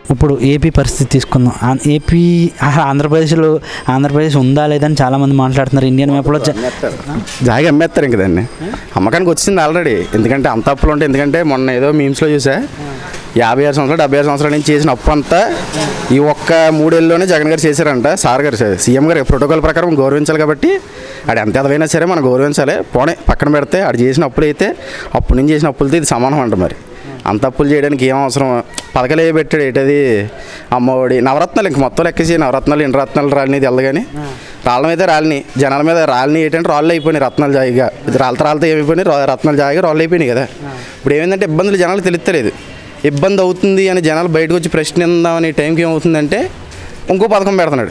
ఇప్పుడు ఏపీ పరిస్థితి తీసుకుందాం ఆ- ఏపీ ఆహా, ఆంధ్రప్రదేశ్లో ఆంధ్రప్రదేశ్ ఉందా లేదని చాలామంది మాట్లాడుతున్నారు ఇండియన్ మ్యాప్లో చ- జాయిగా అమ్మేస్తారు ఇంక దాన్ని అమ్మకానికి వచ్చింది ఆల్రెడీ ఎందుకంటే అంత అప్పులు ఉంటాయి ఎందుకంటే మొన్న ఏదో మీమ్స్లో చూసా యాభై ఆరు సంవత్సరాలు డెబ్బై ఆరు సంవత్సరాల నుంచి చేసిన అప్పు అంతా ఈ ఒక్క మూడేళ్ళలోనే జగన్ గారు చేశారంట సార్ గారు సీఎం గారు ప్రోటోకాల్ ప్రకారం గౌరవించాలి కాబట్టి ఆడు ఎంత ఎదవైనా సరే మనం గౌరవించాలి పోనీ పక్కన పెడితే ఆడు చేసిన అప్పులు అయితే అప్పుడు నుంచి చేసిన అప్పులతో ఇది సమానం అంట మరి అంత అప్పులు చేయడానికి ఏం అవసరం పథకాలు ఏ పెట్టాడు ఏంటది అమ్మఒడి నవరత్నాలు ఇంక మొత్తం లెక్కేసి నవరత్నాలు ఎన్ని రత్నాలు రాలిని తెల్లదు కానీ రాళ్ళ మీద రాలిని జనాల మీద రాలిని ఏంటంటే రాళ్ళు అయిపోయినాయి రత్నాలు జాయిగా ఇది రాళ్ళతో రాళ్ళతో ఏమైపోయినాయి రా- రత్నాలు జాయిగా రాళ్ళు అయిపోయినాయి కదా ఇప్పుడు ఏమైందంటే ఇబ్బందులు జనాలకు తెలుస్తలేదు ఇబ్బంది అవుతుంది అని జనాలు బయటకు వచ్చి ప్రశ్నిందామని టైంకి ఏమవుతుందంటే ఇంకో పథకం పెడుతున్నాడు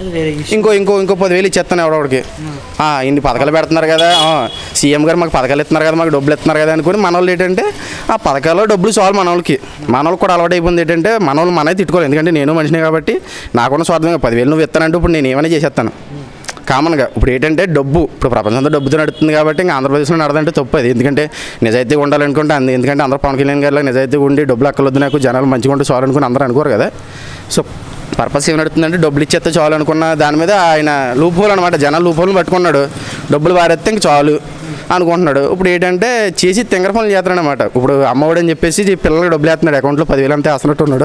ఇంకో ఇంకో ఇంకో పదివేలు ఇచ్చేస్తాను ఎవడోడికి ఆ, ఇన్ని పథకాలు పెడుతున్నారు కదా ఆ, సీఎం గారు మాకు పథకాలు ఇస్తున్నారు కదా మాకు డబ్బులు ఇస్తున్నారు కదా అనుకుని మన వాళ్ళు ఏంటంటే ఆ పథకాలు డబ్బులు చాలు మన వాళ్ళకి మన వాళ్ళకి కూడా అలవాటు అయిపోయింది ఏంటంటే మన వాళ్ళు మనమే తిట్టుకోవాలి ఎందుకంటే నేను మనిషినే కాబట్టి నాకున్న స్వార్థంగా పదివేలు నువ్వు ఇస్తానంటే ఇప్పుడు నేను ఏమైనా చేసేస్తాను కామన్గా ఇప్పుడు ఏంటంటే డబ్బు ఇప్పుడు ప్రపంచంతో డబ్బుతో నడుస్తుంది కాబట్టి ఇంకా ఆంధ్రప్రదేశ్లో నడదంటే తప్పు అది ఎందుకంటే నిజాయితీగా ఉండాలనుకుంటే అంది ఎందుకంటే అందరూ పవన్ కళ్యాణ్ గారిలో నిజాయితీగా ఉండి డబ్బులు అక్కలొద్దు నాకు జనాలు మంచిగా ఉంటే చాలు అనుకుని అందరూ అనుకోరు కదా సో పర్పస్ ఏం నడుతుందంటే డబ్బులు ఇచ్చేస్తే చాలు అనుకున్న దాని మీద ఆయన లూపోలు అనమాట జనాలు లూపోలు పట్టుకున్నాడు డబ్బులు వారేస్తే ఇంక చాలు అనుకుంటున్నాడు ఇప్పుడు ఏంటంటే చేసి తింగర పనులు చేస్తున్నాడు అనమాట ఇప్పుడు అమ్మఒడి అని చెప్పేసి ఈ పిల్లలకి డబ్బులు వేస్తున్నాడు అకౌంట్లో పదివేలు అంతే వేస్తున్నట్టు ఉన్నాడు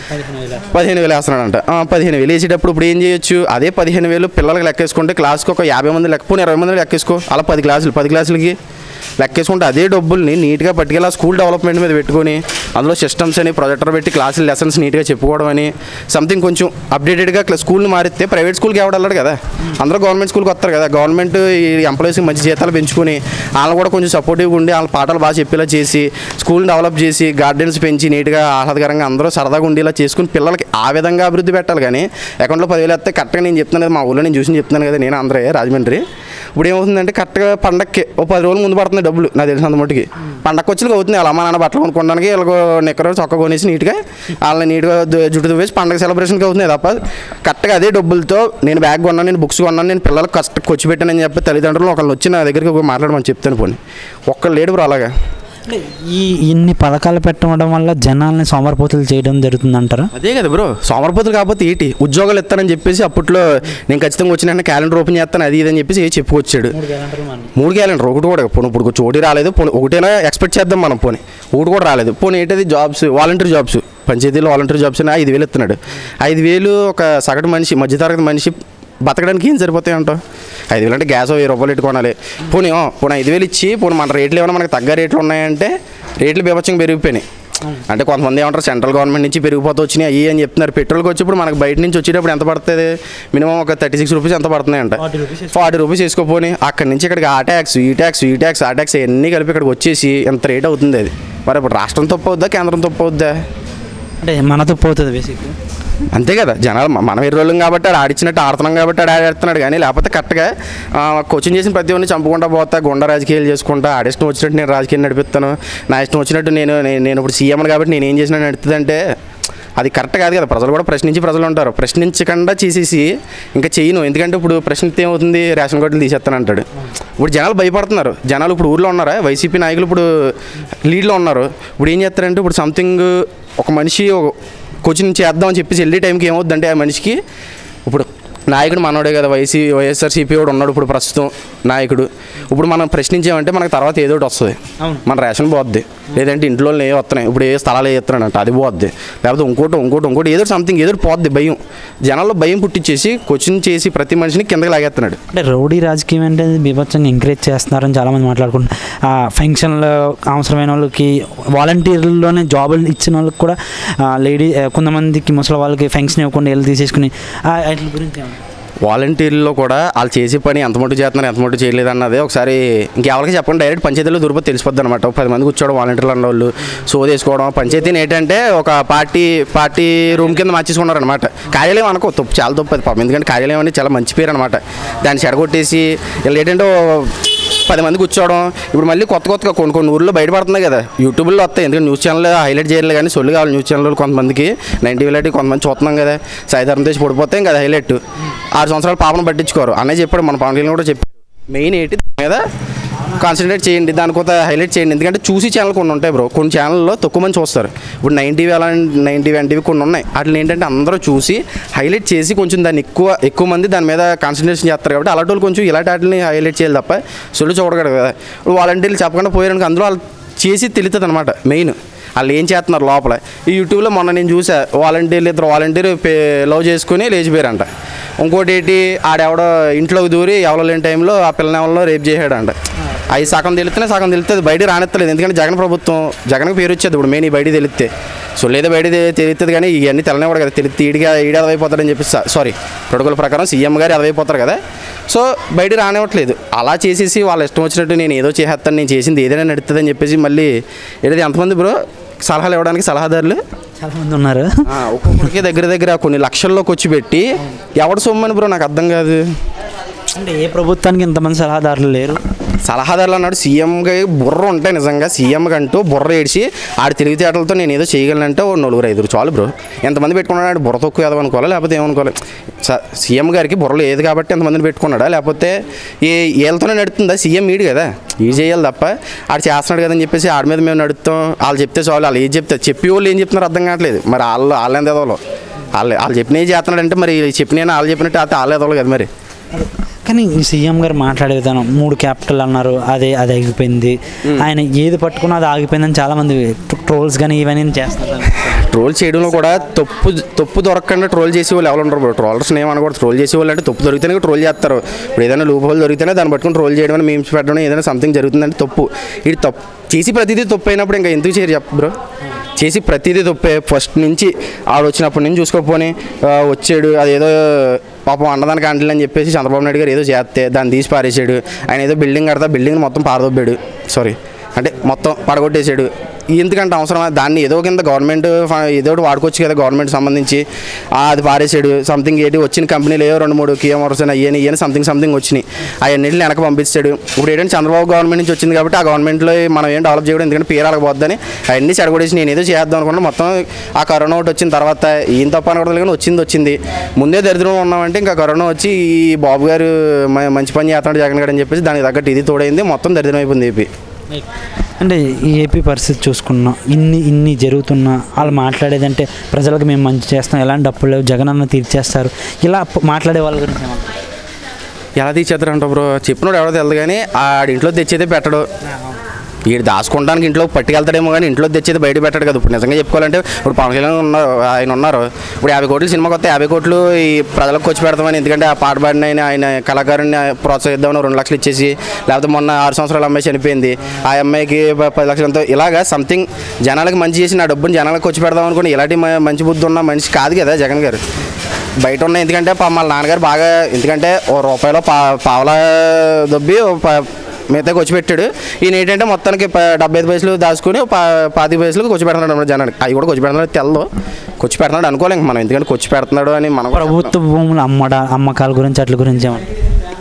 పదిహేను వేలు వేస్తున్నాడంట ఆ, పదిహేను వేలు వేసేటప్పుడు ఇప్పుడు ఏం చేయొచ్చు అదే పదిహేను వేలు పిల్లలకి లెక్కేసుకుంటే క్లాస్కి ఒక యాభై మంది లెక్కపోతే ఇరవై మంది లెక్కేసుకో అలా పది క్లాసులు పది క్లాసులకి లెక్కేసుకుంటే అదే డబ్బుల్ని నీట్గా పట్టుకెళ్ళి ఆ స్కూల్ డెవలప్మెంట్ మీద పెట్టుకొని అందులో సిస్టమ్స్ అని ప్రొజెక్టర్ పెట్టి క్లాసులు లెసన్స్ నీట్గా చెప్పుకోవడం అని సంథింగ్ కొంచెం అప్డేటెడ్గా స్కూల్ని మారిస్తే ప్రైవేట్ స్కూల్కి ఎవడల్లాడు కదా అందరూ గవర్నమెంట్ స్కూల్కి వస్తారు కదా గవర్నమెంట్ ఈ ఎంప్లాయీస్కి మంచి జీతాలు పెంచుకొని వాళ్ళని కూడా కొంచెం సపోర్టివ్గా ఉండి వాళ్ళ పాఠాలు బాగా చెప్పేలా చేసి స్కూల్ని డెవలప్ చేసి గార్డెన్స్ పెంచి నీట్గా ఆహ్లాదకరంగా అందరూ సరదాగా ఉండేలా చేసుకుని పిల్లలకి ఆ విధంగా అభివృద్ధి పెట్టాలి కానీ అకౌంట్లో పదివేలు వస్తే కరెక్ట్గా నేను చెప్తున్నాను కదా మా ఊళ్ళో నేను చూసి చెప్తున్నాను కదా నేను ఆంధ్రే రాజమండ్రి ఇప్పుడు ఏమవుతుందంటే కరెక్ట్గా పండక్కి ఓ పది రోజులు ముందు పడుతుంది డబ్బులు నాకు తెలిసినంత మట్టుకి పండగ వచ్చి అవుతుంది వాళ్ళ అమ్మ నాన్న బట్టలు కొనుక్కోవడానికి వీళ్ళకి నిక్కర చొక్క కొనేసి నీట్గా వాళ్ళని నీట్గా దు- జుట్టు దువ్వేసి పండగ సెలబ్రేషన్కి అవుతుంది తప్ప కరెక్ట్గా అదే డబ్బులతో నేను బ్యాగ్ కొన్నాను నేను బుక్స్ కొన్నాను నేను పిల్లలకు కష్ట ఖర్చు పెట్టానని చెప్పి తల్లిదండ్రులు ఒకళ్ళు వచ్చి నా దగ్గరికి ఒక మాట్లాడమని చెప్తాను పోనీ ఒక్కళ్ళు లేడు బ్రో అలాగా అంటే ఈ ఇన్ని పథకాలు పెట్టడం వల్ల జనాల్ని సోమరిపోతులు చేయడం జరుగుతుందంటారా అదే కదా బ్రో సోమరపోతులు కాకపోతే ఏంటి ఉద్యోగాలు ఇస్తానని చెప్పేసి అప్పట్లో నేను ఖచ్చితంగా వచ్చిన క్యాలెండర్ ఓపెన్ చేస్తాను అది ఇది అని చెప్పేసి ఏ చెప్పుకొచ్చాడు మూడు క్యాలెండర్ ఒకటి కూడా పోనీ ఇప్పుడు కొంచెం ఒకటి రాలేదు పోనీ ఒకటైనా ఎక్స్పెక్ట్ చేద్దాం మనం పోనీ ఒకటి కూడా రాలేదు పోనీ ఏంటది జాబ్స్ వాలంటీర్ జాబ్స్ పంచాయతీలో వాలంటీర్ జాబ్స్ అని ఐదు వేలు ఇస్తున్నాడు ఐదు వేలు ఒక సగటు మనిషి మధ్యతరగతి మనిషి బతకడానికి ఏం సరిపోతాయి అంటావు ఐదు వేలు అంటే గ్యాస్ వెయ్యి రూపాయలు పెట్టి కొనాలి పోనీ ఓ, పోనీ ఐదు వేలు ఇచ్చి పోనీ మన రేట్లు ఏమైనా మనకి తగ్గ రేట్లు ఉన్నాయంటే రేట్లు బీభత్సంగా పెరిగిపోయినాయి అంటే కొంతమంది ఏమంటారు సెంట్రల్ గవర్నమెంట్ నుంచి పెరిగిపోతూ వచ్చినాయి అయ్యి అని చెప్తున్నారు పెట్రోల్కి వచ్చేప్పుడు మనకు బయట నుంచి వచ్చేటప్పుడు ఎంత పడుతుంది మినిమం ఒక థర్టీ సిక్స్ రూపీస్ ఎంత పడుతున్నాయి అంట ఫార్టీ రూపీస్ వేసుకోపోని అక్కడి నుంచి ఇక్కడికి ఆ ట్యాక్స్ ఈ ట్యాక్స్ ఈ ట్యాక్స్ ఆ ట్యాక్స్ అన్నీ కలిపి ఇక్కడికి వచ్చేసి ఎంత రేట్ అవుతుంది అది మరి ఇప్పుడు రాష్ట్రం తప్పు అవుద్దా కేంద్రం తప్పు అవుద్దా అంటే మనతో పోతుంది బేసిక్ అంతే కదా జనాలు మ- మనం ఎర్రోళ్ళం కాబట్టి ఆడు ఆడిచ్చినట్టు ఆడుతున్నాం కాబట్టి ఆడు ఆడుతున్నాడు కానీ లేకపోతే కరెక్ట్గా ఆ, కోచింగ్ చేసిన ప్రతి ఒక్కరిని చంపుకుంటా పోతా గుండా రాజకీయాలు చేసుకుంటా ఆడ ఇష్టం వచ్చినట్టు నేను రాజకీయం నడిపిస్తాను నా ఇష్టం వచ్చినట్టు నేను నేను- నేను ఇప్పుడు సీఎం కాబట్టి నేను ఏం చేసినా నడుతుందంటే అది కరెక్ట్ కాదు కదా ప్రజలు కూడా ప్రశ్నించి ప్రజలు ఉంటారు ప్రశ్నించకుండా చేసేసి ఇంకా చేయను ఎందుకంటే ఇప్పుడు ప్రశ్నిస్తే ఏమవుతుంది రేషన్ కార్డులు తీసేస్తాను అంటాడు ఇప్పుడు జనాలు భయపడుతున్నారు జనాలు ఇప్పుడు ఊర్లో ఉన్నారా వైసీపీ నాయకులు ఇప్పుడు లీడ్లో ఉన్నారు ఇప్పుడు ఏం చేస్తారంటే ఇప్పుడు సంథింగ్ ఒక మనిషి ఒక కోచింగ్ చేద్దామని చెప్పేసి వెళ్ళే టైంకి ఏమవుద్దంటే ఆ మనిషికి ఇప్పుడు నాయకుడు మనోడే కదా వైసీ వైఎస్ఆర్సీపీ వాడు ఉన్నాడు ఇప్పుడు ప్రస్తుతం నాయకుడు ఇప్పుడు మనం ప్రశ్నించామంటే మనకు తర్వాత ఏదో ఒకటి వస్తుంది అవును. మన రేషన్ పోద్ది లేదంటే ఇంట్లో ఏ వస్తున్నాయి ఇప్పుడు ఏ స్థలాలు ఏ ఎత్తున్నాడంట అది పోద్ది లేకపోతే ఇంకోటి ఇంకోటి ఇంకోటి ఏదో సంథింగ్ ఏదో ఒకటి పోద్ది భయం జనాల్లో భయం పుట్టించేసి కోచింగ్ చేసి ప్రతి మనిషిని కిందకి లాగేస్తున్నాడు అంటే రౌడీ రాజకీయం అంటే బీభత్సంగా ఎంకరేజ్ చేస్తున్నారని చాలామంది మాట్లాడుకుంటున్నారు ఆ, ఫంక్షన్లో అవసరమైన వాళ్ళకి వాలంటీర్లోనే జాబులు ఇచ్చిన వాళ్ళకి కూడా లేడీ కొంతమందికి ముసలి వాళ్ళకి ఫంక్షన్ ఇవ్వకుండా వెళ్ళి తీసేసుకుని ఆ, వాటి గురించి ఏమంటారు? వాలంటీర్లో కూడా వాళ్ళు చేసే పని ఎంత మటు చేస్తున్నారు ఎంత మటు చేయలేదు అన్నది ఒకసారి ఇంకెవరికి చెప్పండి డైరెక్ట్ పంచాయతీలో దూరపో తెలిసిపోద్ది అనమాట ఒక పది మంది కూర్చోవడం వాలంటీర్లు అన్న వాళ్ళు సో వేసుకోవడం పంచాయతీని ఏంటంటే ఒక పార్టీ పార్టీ రూమ్ కింద మార్చేసుకున్నారు అనమాట కార్యాలయం అనుకో తప్పు చాలా తప్పు అది పాపం ఎందుకంటే కార్యాలయం అనేది చాలా మంచి పేరు అనమాట దాన్ని చెడగొట్టేసి వీళ్ళు ఏంటంటే ఓ పది మంది కూర్చోవడం ఇప్పుడు మళ్ళీ కొత్త కొత్తగా కొన్ని కొన్ని ఊర్లో బయటపడుతున్నాయి కదా యూట్యూబ్లో వస్తాయి ఎందుకంటే న్యూస్ ఛానల్ హైలైట్ చేయాలి కానీ సొల్లు కావాలి న్యూస్ ఛానల్ కొంతమందికి నైన్టీ వెళ్ళటి కొంతమంది చూస్తున్నాం కదా సాయిధరం తెచ్చి పడిపోతే ఇంకా అది హైలైట్ ఆరు సంవత్సరాలు పాపను పట్టించుకోరు అన్నయ్య చెప్పాడు మన పవన్ కళ్యాణ్ కూడా చెప్పాడు మెయిన్ ఏంటి దాని మీద కాన్సన్ట్రేట్ చేయండి దాని కొంత హైలైట్ చేయండి ఎందుకంటే చూసి ఛానల్ కొన్ని ఉంటాయి బ్రో కొన్ని ఛానల్లో తక్కువ మంది చూస్తారు ఇప్పుడు నైన్ టీవీ అలా నైన్ టీవీ ఎన్టీవీ కొన్ని ఉన్నాయి వాటిని ఏంటంటే అందరూ చూసి హైలైట్ చేసి కొంచెం దాన్ని ఎక్కువ ఎక్కువ మంది దాని మీద కాన్సన్ట్రేషన్ చేస్తారు కాబట్టి అలాంటి వాళ్ళు కొంచెం ఇలాంటి వాటిని హైలైట్ చేయాలి తప్ప సొల్లు చూడకూడదు కదా ఇప్పుడు వాలంటీర్లు చెప్పకుండా పోయారనుకో అందులో వాళ్ళు చేసి తెలుస్తుంది అనమాట మెయిన్ వాళ్ళు ఏం చేస్తున్నారు లోపల ఈ యూట్యూబ్లో మొన్న నేను చూసా వాలంటీర్లు ఇద్దరు వాలంటీర్ లవ్ చేసుకుని లేచిపోయారంట ఇంకోటి ఏంటి ఆడెవడో ఇంట్లోకి దూరి ఎవరో లేని టైంలో ఆ పిల్లని ఎవరిలో రేపు చేసాడంట అవి సగం తెలుస్తేనే సగం తెలుస్తుంది బయట రానెత్తలేదు ఎందుకంటే జగన్ ప్రభుత్వం జగన్కి పేరు వచ్చేది ఇప్పుడు మెయిన్ ఈ బయట తెలిస్తే సో లేదా బయట తె- తెలుస్తుంది కానీ ఇవన్నీ తెలనేవాడు కదా తెలిస్తే ఈడిగా ఈడు అదైపోతాడని చెప్పి సారీ ప్రోటోకాల్ ప్రకారం సీఎం గారు అదైపోతారు కదా సో బయట రానివ్వట్లేదు అలా చేసేసి వాళ్ళ ఇష్టం వచ్చినట్టు నేను ఏదో చేసేస్తాను నేను చేసింది ఏదైనా నడుతుందని చెప్పేసి మళ్ళీ ఏదైతే ఎంతమంది బ్రో సలహాలు ఇవ్వడానికి సలహాదారులు చాలా మంది ఉన్నారు ఆ, ఒక్కొక్కరికి దగ్గర దగ్గర కొన్ని లక్షల్లోకి వచ్చి పెట్టి ఎవడ సొమ్మని బ్రో నాకు అర్థం కాదు అంటే ఏ ప్రభుత్వానికి ఇంతమంది సలహాదారులు లేరు సలహాదారులు అన్నాడు సీఎంగా బుర్ర ఉంటాయి నిజంగా సీఎం కంటూ బుర్ర ఏడిచి ఆడి తెలివితేటలతో నేను ఏదో చేయగలనంటే ఓ నలుగురు ఐదుగురు చాలు బ్రో ఎంతమంది పెట్టుకున్నాడు బుర్ర తక్కువ ఏదో అనుకోవాలా లేకపోతే ఏమనుకోవాలి స- సీఎం గారికి బుర్ర లేదు కాబట్టి ఎంతమందిని పెట్టుకున్నాడా లేకపోతే ఏ వీళ్ళతోనే నడుతుందా సీఎం ఈడు కదా ఈ చేయాలి తప్ప ఆడు చేస్తున్నాడు కదని చెప్పేసి ఆడి మీద మేము నడుస్తాం వాళ్ళు చెప్తే చాలు వాళ్ళు ఏం చెప్తారు చెప్పి వాళ్ళు ఏం చెప్తున్నారు అర్థం కావట్లేదు మరి వాళ్ళు వాళ్ళు ఎంత ఎదవలో వాళ్ళు వాళ్ళు చెప్పిన చేస్తున్నాడంటే మరి చెప్పిన వాళ్ళు చెప్పినట్టు అయితే వాళ్ళు ఎదవలు కదా మరి కానీ ఈ సీఎం గారు మాట్లాడే విధానం మూడు క్యాపిటల్ అన్నారు అదే అది ఆగిపోయింది ఆయన ఏది పట్టుకున్నా అది ఆగిపోయిందని చాలా మంది ట్రోల్స్ కానీ ఇవన్నీ చేస్తున్నారు ట్రోల్ చేయడంలో కూడా తప్పు తప్పు దొరకకుండా ట్రోల్ చేసే వాళ్ళు ఎవరు ఉండరు ట్రోలర్స్ ఏమనకూడదు ట్రోల్ చేసే వాళ్ళు అంటే తప్పు దొరికితేనే ట్రోల్ చేస్తారు ఇప్పుడు ఏదైనా లూప్ హోల్ దొరికితేనే దాన్ని పట్టుకుని ట్రోల్ చేయడం మీమ్స్ పెట్టడం ఏదైనా సంథింగ్ జరుగుతుందంటే తప్పు ఇది తప్పు చేసి ప్రతిదీ తప్పు అయినప్పుడు ఇంకా ఎందుకు చేయరు చెప్పు బ్రో చేసి ప్రతిదీ తప్పే ఫస్ట్ నుంచి ఆడు వచ్చినప్పటి నుంచి చూసుకోకపోని ఆ, వచ్చాడు అదేదో పాపం అన్నదానికి అంటలు అని చెప్పేసి చంద్రబాబు నాయుడు గారు ఏదో చేస్తే దాన్ని తీసి పారేసాడు ఆయన ఏదో బిల్డింగ్ కడతా బిల్డింగ్ మొత్తం పారదొబ్బాడు సారీ అంటే మొత్తం పడగొట్టేసాడు ఎందుకంటే అవసరం దాన్ని ఏదో కింద గవర్నమెంట్ ఫ- ఏదో ఒకటి వాడుకోవచ్చు కదా గవర్నమెంట్ సంబంధించి ఆ, అది పారేసాడు సంథింగ్ ఏంటి వచ్చిన కంపెనీలు ఏవో రెండు మూడు కియా మోటార్స్ అని అయ్యని ఇయ్యని సంథింగ్ సంథింగ్ వచ్చినాయి అవన్నింటిని వెనక పంపించాడు ఇప్పుడు ఏంటంటే చంద్రబాబు గవర్నమెంట్ నుంచి వచ్చింది కాబట్టి ఆ గవర్నమెంట్లో మనం ఏం డెవలప్ చేయడం ఎందుకంటే పేరు అలగబోద్దని అవన్నీ చెడగొడేసి నేను ఏదో చేద్దాం అనుకున్నా మొత్తం ఆ కరోనా ఒకటి వచ్చిన తర్వాత ఏం తప్ప అనకూడదు కానీ వచ్చింది వచ్చింది ముందే దరిద్రం ఉన్నామంటే ఇంకా కరోనా వచ్చి ఈ బాబు గారు మ- మంచి పని చేస్తున్నాడు జగన్ గారు అని చెప్పేసి దానికి తగ్గట్టు ఇది తోడైంది మొత్తం దరిద్రం అయిపోయింది ఏపీ అంటే ఈ ఏపీ పరిస్థితి చూసుకున్నాం ఇన్ని ఇన్ని జరుగుతున్నా వాళ్ళు మాట్లాడేదంటే ప్రజలకు మేము మంచి చేస్తాం ఎలాంటి అప్పులు లేవు జగన్ అన్న తీర్చేస్తారు ఇలా ప- మాట్లాడే వాళ్ళ గురించి ఏమంటారు? ఎలా తీసేస్తారంట బ్రో చెప్పినోడు ఎవడో తెలియదు కానీ ఆడి ఇంట్లో తెచ్చేదే పెట్టడు వీడు దాచుకోవడానికి ఇంట్లో పట్టుకెళ్తాడేమో కానీ ఇంట్లో తెచ్చేది బయట పెట్టాడు కదా ఇప్పుడు నిజంగా చెప్పుకోవాలంటే ఇప్పుడు పవన్ కళ్యాణ్ ఉన్నారు ఆయన ఉన్నారు ఇప్పుడు యాభై కోట్లు సినిమాకి వస్తే యాభై కోట్లు ఈ ప్రజలకు వచ్చి పెడతామని ఎందుకంటే ఆ పాట పాడిన ఆయన ఆయన కళాకారుని ప్రోత్సహిద్దామని రెండు లక్షలు ఇచ్చేసి లేకపోతే మొన్న ఆరు సంవత్సరాల అమ్మాయి చనిపోయింది ఆ అమ్మాయికి ప- పది లక్షలతో ఇలాగా సంథింగ్ జనాలకు మంచి చేసి నా డబ్బుని జనాలకు వచ్చి పెడదాం అనుకుని ఇలాంటి మ- మంచి బుద్ధి ఉన్న మనిషి కాదు కదా జగన్ గారు బయట ఉన్న ఎందుకంటే పా- వాళ్ళ నాన్నగారు బాగా ఎందుకంటే ఓ రూపాయలో పా పావలా దొబ్బి ఓ ప- మిగతాకి వచ్చి పెట్టాడు ఈయన ఏంటంటే మొత్తానికి ప- డెబ్బై ఐదు పైసలు దాచుకుని పా పాతి పైసలకు కొచ్చి పెడుతున్నాడు అన్నమాట జనానికి అవి కూడా కొచ్చి పెడుతున్నాడు తెల్లదు కొచ్చి పెడుతున్నాడు అనుకోలేం మనం ఎందుకంటే కొచ్చి పెడుతున్నాడు అని మనం కూడా ప్రభుత్వ భూములు అమ్మడ అమ్మకాల గురించి అట్ల గురించి ఏమంటారు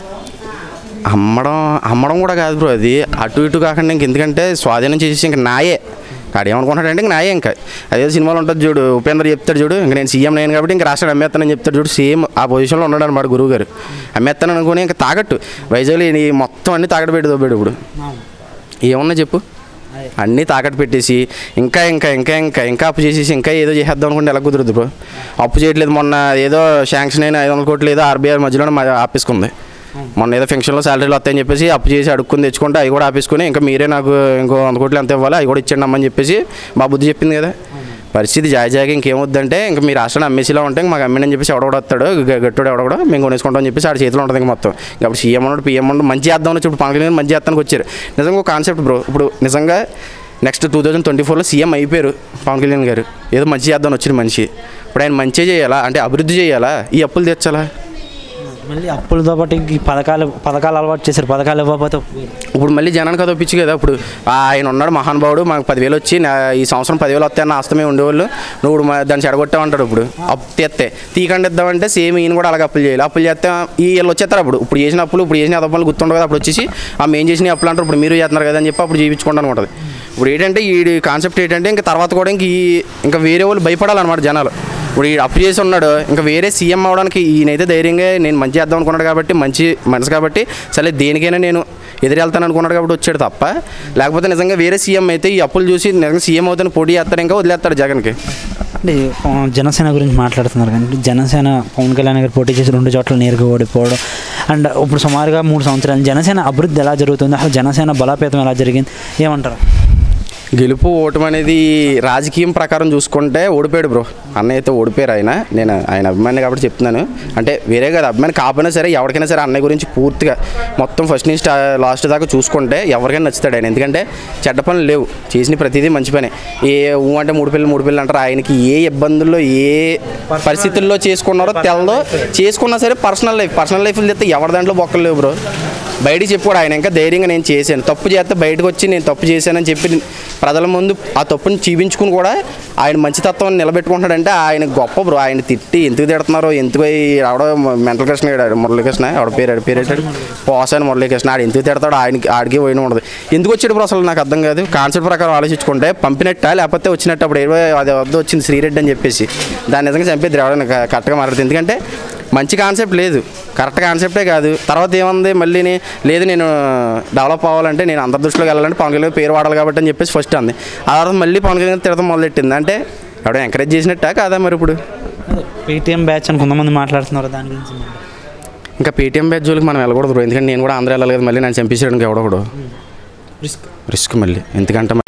అమ్మడం అమ్మడం కూడా కాదు బ్రో అది అటు ఇటు కాకుండా ఇంక ఎందుకంటే స్వాధీనం చేసి ఇంక నాయే కాడు ఏమనుకుంటాడంటే ఇంక నాయే ఇంకా అదే సినిమాలో ఉంటుంది చూడు ఉపేంద్ర చెప్తాడు చూడు ఇంక నేను సీఎం నేను కాబట్టి ఇంక రాష్ట్రాన్ని అమ్మేస్తానని చెప్తాడు చూడు సేమ్ ఆ పొజిషన్లో ఉన్నాడు అనమాట గురువు గారు అమ్మేస్తాను అనుకుని ఇంకా తాగట్టు వైజాగ్లో ఈ మొత్తం అన్ని తాగట్టు పెట్టి దొబ్బాడు ఇప్పుడు ఏమన్నా చెప్పు అన్నీ తాకట్టు పెట్టేసి ఇంకా ఇంకా ఇంకా ఇంకా ఇంకా అప్పు చేసేసి ఇంకా ఏదో చేసేద్దాం అనుకుంటే ఎలా కుదరదు బ్రో అప్పు చేయట్లేదు మొన్న ఏదో శాంక్షన్ అయిన ఐదు వందల కోట్లు ఏదో ఆర్బీఐ మధ్యలో మ- ఆపేసుకుంది మొన్న ఏదో ఫంక్షన్లో శాలరీలు వస్తాయని చెప్పేసి అప్పు చేసి అడుక్కుని తెచ్చుకుంటే అవి కూడా ఆపేసుకుని ఇంకా మీరే నాకు ఇంకో వంద కోట్లు ఎంత ఇవ్వాలి అవి కూడా ఇచ్చండి అమ్మని చెప్పేసి మా బుద్ధి చెప్పింది కదా పరిస్థితి జాయి జాయిగా ఇంకేమొద్దంటే ఇంకా మీ రాష్ట్రాన్ని అమ్మేసిలా ఉంటే ఇంక మాకు అమ్మినని చెప్పేసి ఎవడో వస్తాడు గ- గట్టుడు ఎవడో కూడా మేము కొనేసుకుంటాం అని చెప్పేసి ఆడ చేతిలో ఉంటుంది ఇంక మొత్తం కాబట్టి సీఎం ఉన్నాడు పిఎం ఉన్నాడు మంచి చేద్దాం అని ఇప్పుడు పవన్ కళ్యాణ్ మంచి చేస్తానికి వచ్చారు నిజంగా ఒక కాన్సెప్ట్ బ్రో ఇప్పుడు నిజంగా నెక్స్ట్ టూ థౌజండ్ ట్వంటీ ఫోర్లో సీఎం అయిపోయారు పవన్ కళ్యాణ్ గారు ఏదో మంచి చేద్దాం వచ్చిన మనిషి ఇప్పుడు ఆయన మంచి చేయాలా అంటే అభివృద్ధి చేయాలా ఈ అప్పులు తెచ్చాలా మళ్ళీ అప్పులతో పాటు ఈ పథకాలు పథకాలు అలవాటు చేశారు పథకాలు ఇవ్వకపోతే ఒప్పుకోరు. ఇప్పుడు మళ్ళీ జనానికి అది ఒప్పించి కదా ఇప్పుడు ఆ ఆయన ఉన్నాడు మహానుభావుడు మాకు పదివేలు వచ్చి నా ఈ సంవత్సరం పదివేలు వస్తాయన్న ఆస్తమే ఉండేవాళ్ళు నువ్వు ఇప్పుడు మా- దాన్ని చెడగొట్టామంటాడు ఇప్పుడు అప్పు తెస్తే తీకండి ఇద్దామంటే సేమ్ ఈయన కూడా అలాగే అప్పులు చేయాలి అప్పులు చేస్తే ఈ వీళ్ళు వచ్చేస్తారు అప్పుడు ఇప్పుడు చేసిన అప్పులు ఇప్పుడు చేసిన అదప్పులు గుర్తుండవు కదా అప్పుడు వచ్చేసి ఆ మేము చేసిన అప్పులు అంటారు ఇప్పుడు మీరు చేస్తున్నారు కదా అని చెప్పి అప్పుడు చేయించుకుంటాను ఉంటుంది ఇప్పుడు ఏంటంటే ఈ కాన్సెప్ట్ ఏంటంటే ఇంకా తర్వాత కూడా ఇంక ఈ ఇంకా వేరే వాళ్ళు భయపడాలన్నమాట జనాలు ఇప్పుడు ఈ అప్పు చేసి ఉన్నాడు ఇంకా వేరే సీఎం అవడానికి ఈయనైతే ధైర్యంగా నేను మంచి చేద్దాం అనుకున్నాడు కాబట్టి మంచి మనసు కాబట్టి సరే దేనికైనా నేను ఎదురెళ్తాను అనుకున్నాడు కాబట్టి వచ్చాడు తప్ప లేకపోతే నిజంగా వేరే సీఎం అయితే ఈ అప్పులు చూసి నిజంగా సీఎం అవుతాను పోటీ చేస్తాడు ఇంకా వదిలేస్తాడు జగన్కి అంటే ఆ, జనసేన గురించి మాట్లాడుతున్నారు కానీ జనసేన పవన్ కళ్యాణ్ గారు పోటీ చేసి రెండు చోట్ల నేరుగా ఓడిపోవడం అండ్ ఇప్పుడు సుమారుగా మూడు సంవత్సరాలు జనసేన అభివృద్ధి ఎలా జరుగుతుంది అసలు జనసేన బలోపేతం ఎలా జరిగింది ఏమంటారు గెలుపు ఓటమి అనేది రాజకీయం ప్రకారం చూసుకుంటే ఓడిపోయాడు బ్రో అన్నయ్య అయితే ఓడిపోయారు ఆయన నేను ఆయన అభిమాని కాబట్టి చెప్తున్నాను అంటే వేరే కాదు అభిమాని కాకపోయినా సరే ఎవరికైనా సరే అన్నయ్య గురించి పూర్తిగా మొత్తం ఫస్ట్ నుంచి స్టా- లాస్ట్ దాకా చూసుకుంటే ఎవరికైనా నచ్చుతాడు ఆయన ఎందుకంటే చెడ్డ పనులు లేవు చేసిన ప్రతిదీ మంచి పనే ఏ ఊ అంటే మూడు పిల్లలు మూడు పిల్లలు అంటారు ఆయనకి ఏ ఇబ్బందుల్లో ఏ పరిస్థితుల్లో చేసుకున్నారో తెలదో చేసుకున్నా సరే పర్సనల్ లైఫ్ పర్సనల్ లైఫ్ తెస్తే ఎవరి దాంట్లో బొక్కలు లేవు బ్రో బయటికి చెప్పుకోడు ఆయన ఇంకా ధైర్యంగా నేను చేశాను తప్పు చేస్తే బయటకు వచ్చి నేను తప్పు చేశానని చెప్పి ప్రజల ముందు ఆ తప్పుని చూపించుకుని కూడా ఆయన మంచితత్వం నిలబెట్టుకుంటాడంటే ఆయన గొప్ప బ్రో ఆయన తిట్టి ఎందుకు తిడుతున్నారో ఎందుకు ఈ ఆవిడ మెంటల్ కృష్ణ ఆడు మురళీకృష్ణ ఆవిడ పేరు ఆడి పేరు ఏంటాడు పోసాని మురళీకృష్ణ ఆడు ఎందుకు తిడతాడు ఆయనకి ఆడికి పోయిన ఉండదు ఎందుకు వచ్చాడు బ్రో అసలు నాకు అర్థం కాదు కాన్సెప్ట్ ప్రకారం ఆలోచించుకుంటే పంపినట్ట లేకపోతే వచ్చినట్టు అప్పుడు ఇరవై అది వద్ద వచ్చింది శ్రీరెడ్డి అని చెప్పేసి దాన్ని నిజంగా చంపేది ఎవడైనా కరెక్ట్గా మాట్లాడుతుంది ఎందుకంటే మంచి కాన్సెప్ట్ లేదు కరెక్ట్ కాన్సెప్టే కాదు తర్వాత ఏముంది మళ్ళీ లేదు నేను డెవలప్ అవ్వాలంటే నేను అందరి దృష్టిలోకి వెళ్ళాలంటే పవన్ కళ్యాణ్ పేరు వాడాలి కాబట్టి అని చెప్పేసి ఫస్ట్ అంది ఆ తర్వాత మళ్ళీ పవన్ కళ్యాణ్ తిడతాం మొదలెట్టింది అంటే ఎవడో ఎంకరేజ్ చేసినట్టా కాదా మరి ఇప్పుడు పేటీఎం బ్యాచ్ అని కొంతమంది మాట్లాడుతున్నారు దాని గురించి ఇంకా పేటీఎం బ్యాచ్ జోలికి మనం వెళ్ళకూడదు bro. ఎందుకంటే నేను కూడా ఆంధ్ర వెళ్ళాలి కదా మళ్ళీ నన్ను చంపించడానికి ఎవడో కూడా రిస్క్ రిస్క్ మళ్ళీ ఎందుకంటే